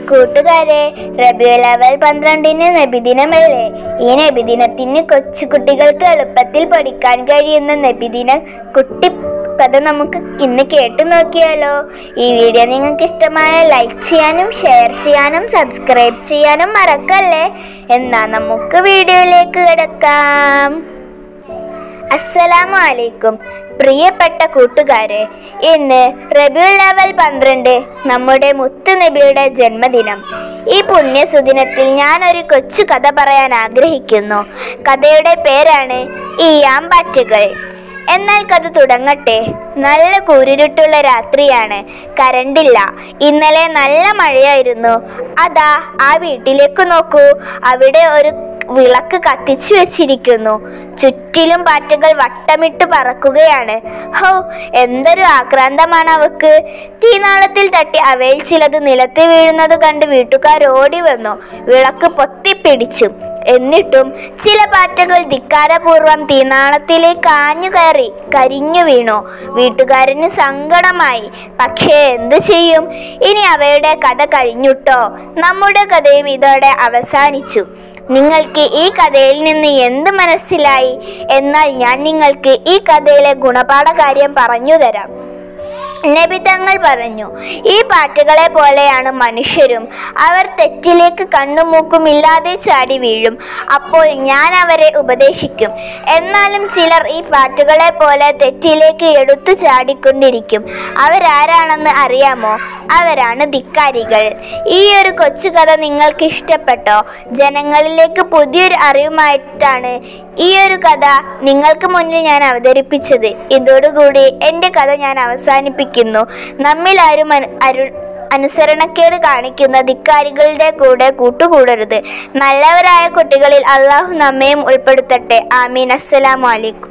കൂട്ടുകാരെ റബിയുൽ അവൽ പന്ത്രണ്ടിന് നബിദിനമല്ലേ ഈ നബിദിനത്തിന് കൊച്ചുകുട്ടികൾക്ക് എളുപ്പത്തിൽ പഠിക്കാൻ കഴിയുന്ന നബിദിന കുട്ടി കഥ നമുക്ക് ഇന്ന് കേട്ടു നോക്കിയാലോ ഈ വീഡിയോ നിങ്ങൾക്ക് ഇഷ്ടമായ ലൈക്ക് ചെയ്യാനും ഷെയർ ചെയ്യാനും സബ്സ്ക്രൈബ് ചെയ്യാനും മറക്കല്ലേ എന്നാ നമുക്ക് വീഡിയോയിലേക്ക് കിടക്കാം അസ്സലാമു അലൈക്കും പ്രിയപ്പെട്ട കൂട്ടുകാരെ ഇന്ന് റബിയുൽ ലെവൽ പന്ത്രണ്ട് നമ്മുടെ മുത്തു നബിയുടെ ജന്മദിനം ഈ പുണ്യസുദിനത്തിൽ ഞാൻ ഒരു കൊച്ചു കഥ പറയാൻ ആഗ്രഹിക്കുന്നു കഥയുടെ പേരാണ് ഈയാമ്പാറ്റുകൾ എന്നാൽ കഥ തുടങ്ങട്ടെ നല്ല കൂരിരുട്ടുള്ള രാത്രിയാണ് കരണ്ടില്ല ഇന്നലെ നല്ല മഴയായിരുന്നു അതാ ആ വീട്ടിലേക്ക് നോക്കൂ അവിടെ ഒരു വിളക്ക് കത്തിച്ചു വെച്ചിരിക്കുന്നു ചുറ്റിലും പാറ്റകൾ വട്ടമിട്ട് പറക്കുകയാണ് ഹോ എന്തൊരു ആക്രാന്തമാണ് അവക്ക് തീനാളത്തിൽ തട്ടി അവയിൽ ചിലത് നിലത്ത് വീഴുന്നത് കണ്ട് വീട്ടുകാർ ഓടി വന്നു വിളക്ക് പൊത്തിപ്പിടിച്ചു എന്നിട്ടും ചില പാറ്റകൾ ധിക്കാരപൂർവം തീനാളത്തിലേക്ക് ആഞ്ഞു കയറി കരിഞ്ഞു വീണു വീട്ടുകാരന് സങ്കടമായി പക്ഷേ എന്തു ചെയ്യും ഇനി അവയുടെ കഥ കഴിഞ്ഞുട്ടോ നമ്മുടെ കഥയും ഇതോടെ അവസാനിച്ചു നിങ്ങൾക്ക് ഈ കഥയിൽ നിന്ന് എന്ത് മനസ്സിലായി എന്നാൽ ഞാൻ നിങ്ങൾക്ക് ഈ കഥയിലെ ഗുണപാഠ കാര്യം പറഞ്ഞു തരാം നബി തങ്ങൾ പറഞ്ഞു ഈ പാറ്റകളെ പോലെയാണ് മനുഷ്യരും അവർ തെറ്റിലേക്ക് കണ്ണും മൂക്കും ഇല്ലാതെ ചാടി വീഴും അപ്പോൾ ഞാൻ അവരെ ഉപദേശിക്കും എന്നാലും ചിലർ ഈ പാറ്റകളെ പോലെ തെറ്റിലേക്ക് എടുത്തു ചാടിക്കൊണ്ടിരിക്കും അവരാരാണെന്ന് അറിയാമോ അവരാണ് ധിക്കാരികൾ ഈ ഒരു കൊച്ചു കഥ നിങ്ങൾക്ക് ഇഷ്ടപ്പെട്ടോ ജനങ്ങളിലേക്ക് പുതിയൊരു അറിവുമായിട്ടാണ് ഈ ഒരു കഥ നിങ്ങൾക്ക് മുന്നിൽ ഞാൻ അവതരിപ്പിച്ചത് ഇതോടുകൂടി എൻ്റെ കഥ ഞാൻ അവസാനിപ്പിക്കുന്നു നമ്മിൽ ആരും അനു- അരു അനുസരണക്കേട് കാണിക്കുന്ന ധിക്കാരികളുടെ കൂടെ കൂട്ടുകൂടരുത് നല്ലവരായ കുട്ടികളിൽ അള്ളാഹു നമ്മയും ഉൾപ്പെടുത്തട്ടെ ആമീൻ അസ്സലാമു അലൈക്കും